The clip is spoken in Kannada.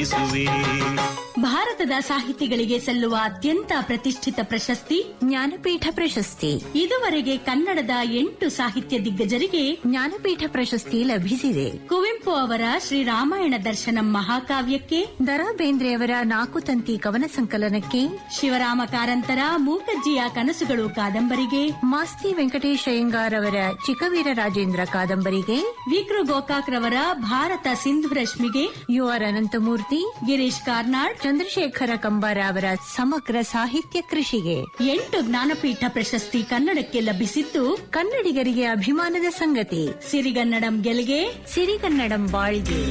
ವಂದಿಸುವೆ ಭಾರತದ ಸಾಹಿತಿಗಳಿಗೆ ಸಲ್ಲುವ ಅತ್ಯಂತ ಪ್ರತಿಷ್ಠಿತ ಪ್ರಶಸ್ತಿ ಜ್ಞಾನಪೀಠ ಪ್ರಶಸ್ತಿ ಇದುವರೆಗೆ ಕನ್ನಡದ ಎಂಟು ಸಾಹಿತ್ಯ ದಿಗ್ಗಜರಿಗೆ ಜ್ಞಾನಪೀಠ ಪ್ರಶಸ್ತಿ ಲಭಿಸಿದೆ ಕುವೆಂಪು ಅವರ ಶ್ರೀರಾಮಾಯಣ ದರ್ಶನಂ ಮಹಾಕಾವ್ಯಕ್ಕೆ ದರಾ ಬೇಂದ್ರೆಯವರ ನಾಲ್ಕು ತಂತಿ ಕವನ ಸಂಕಲನಕ್ಕೆ ಶಿವರಾಮ ಕಾರಂತರ ಮೂಕಜ್ಜಿಯ ಕನಸುಗಳು ಕಾದಂಬರಿಗೆ ಮಾಸ್ತಿ ವೆಂಕಟೇಶ್ ಅಯ್ಯಂಗಾರ್ ಅವರ ಚಿಕ್ಕವೀರ ರಾಜೇಂದ್ರ ಕಾದಂಬರಿಗೆ ವಿಕ್ರು ಗೋಕಾಕ್ ರವರ ಭಾರತ ಸಿಂಧು ರಶ್ಮಿಗೆ ಯು ಆರ್ ಅನಂತಮೂರ್ತಿ ಗಿರೀಶ್ ಕಾರ್ನಾಡ್ ಚಂದ್ರಶೇಖರ ಕಂಬಾರ ಅವರ ಸಮಗ್ರ ಸಾಹಿತ್ಯ ಕೃಷಿಗೆ ಎಂಟು ಜ್ಞಾನಪೀಠ ಪ್ರಶಸ್ತಿ ಕನ್ನಡಕ್ಕೆ ಲಭಿಸಿದ್ದು ಕನ್ನಡಿಗರಿಗೆ ಅಭಿಮಾನದ ಸಂಗತಿ ಸಿರಿಗನ್ನಡಂ ಗೆಲ್ಗೆ ಸಿರಿಗನ್ನಡಂ ಬಾಳ್ಗೆ